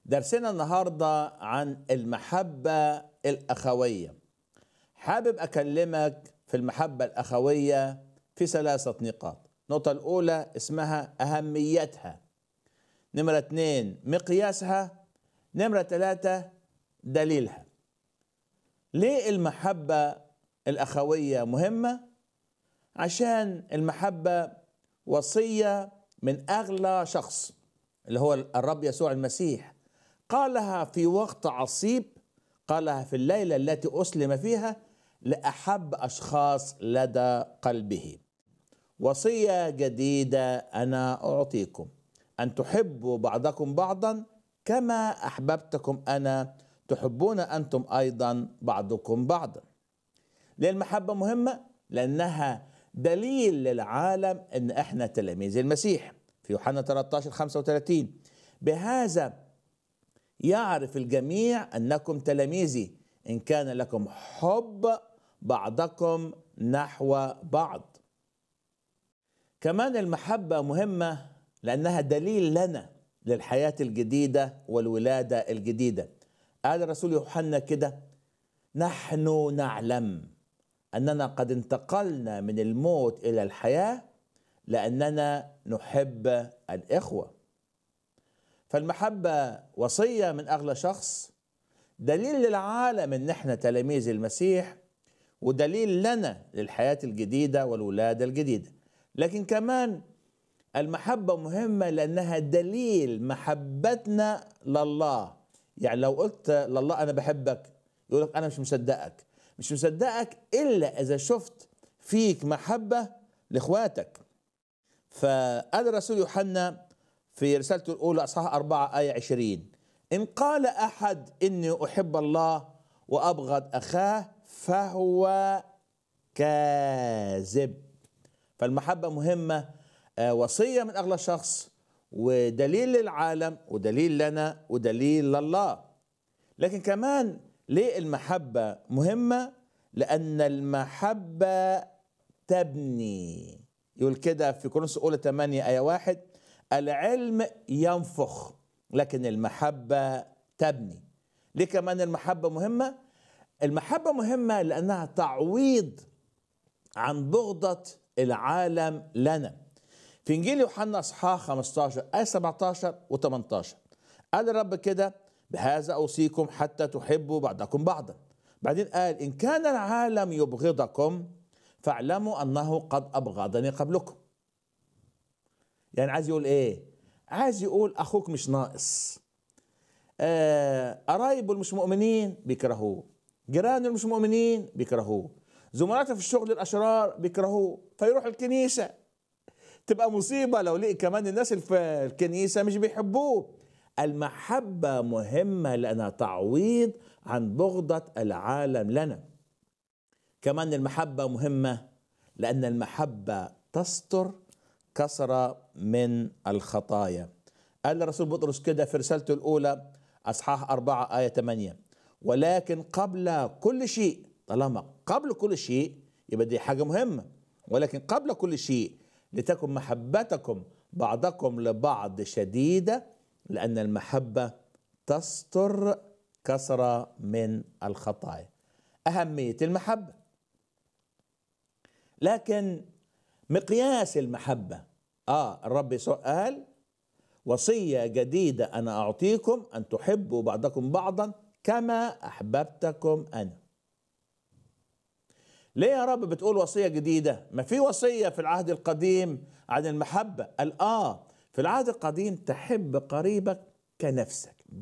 درسنا النهارده عن المحبة الأخوية. حابب أكلمك في المحبة الأخوية في ثلاثة نقاط. النقطة الأولى اسمها أهميتها. نمرة اتنين مقياسها. نمرة ثلاثة دليلها. ليه المحبة الأخوية مهمة؟ عشان المحبة وصية من أغلى شخص اللي هو الرب يسوع المسيح قالها في وقت عصيب قالها في الليلة التي أسلم فيها لأحب أشخاص لدى قلبه وصية جديدة أنا أعطيكم أن تحبوا بعضكم بعضا كما أحببتكم أنا تحبون أنتم أيضا بعضكم بعضا ليه المحبة مهمة؟ لأنها دليل للعالم أن إحنا تلاميذ المسيح في يوحنا 13 35 بهذا يعرف الجميع أنكم تلاميذي إن كان لكم حب بعضكم نحو بعض كمان المحبة مهمة لأنها دليل لنا للحياة الجديدة والولادة الجديدة قال الرسول يوحنا كده نحن نعلم أننا قد انتقلنا من الموت إلى الحياة لأننا نحب الإخوة فالمحبة وصية من أغلى شخص دليل للعالم أن احنا تلاميذ المسيح ودليل لنا للحياة الجديدة والولادة الجديدة لكن كمان المحبة مهمة لأنها دليل محبتنا لله يعني لو قلت لله أنا بحبك يقول لك أنا مش مصدقك مش مصدقك إلا إذا شفت فيك محبة لإخواتك فقال الرسول يوحنا في رسالته الأولى أصحاح أربعة آية عشرين إن قال أحد إني أحب الله وأبغض أخاه فهو كاذب فالمحبة مهمة وصية من أغلى شخص ودليل للعالم ودليل لنا ودليل لله لكن كمان ليه المحبة مهمة لأن المحبة تبني يقول كده في كورنثوس الاولى 8 ايه واحد العلم ينفخ لكن المحبه تبني ليه كمان المحبه مهمه المحبه مهمه لانها تعويض عن بغضه العالم لنا في انجيل يوحنا اصحاح 15 ايه 17 و18 قال الرب كده بهذا اوصيكم حتى تحبوا بعضكم بعضا بعدين قال ان كان العالم يبغضكم فاعلموا انه قد ابغضني قبلكم يعني عايز يقول ايه عايز يقول اخوك مش ناقص قرايبه المش مؤمنين بيكرهوه جيرانه المش مؤمنين بيكرهوه زملاته في الشغل الاشرار بيكرهوه فيروح الكنيسه تبقى مصيبه لو لقي كمان الناس اللي في الكنيسه مش بيحبوه المحبه مهمه لانها تعويض عن بغضه العالم لنا كمان المحبة مهمة لأن المحبة تستر كسرة من الخطايا قال الرسول بطرس كده في رسالته الأولى أصحاح أربعة آية 8 ولكن قبل كل شيء طالما قبل كل شيء يبقى دي حاجة مهمة ولكن قبل كل شيء لتكن محبتكم بعضكم لبعض شديدة لأن المحبة تستر كسرة من الخطايا أهمية المحبة لكن مقياس المحبة آه الرب يسوع قال وصية جديدة أنا أعطيكم أن تحبوا بعضكم بعضا كما أحببتكم أنا ليه يا رب بتقول وصية جديدة ما في وصية في العهد القديم عن المحبة قال آه في العهد القديم تحب قريبك كنفسك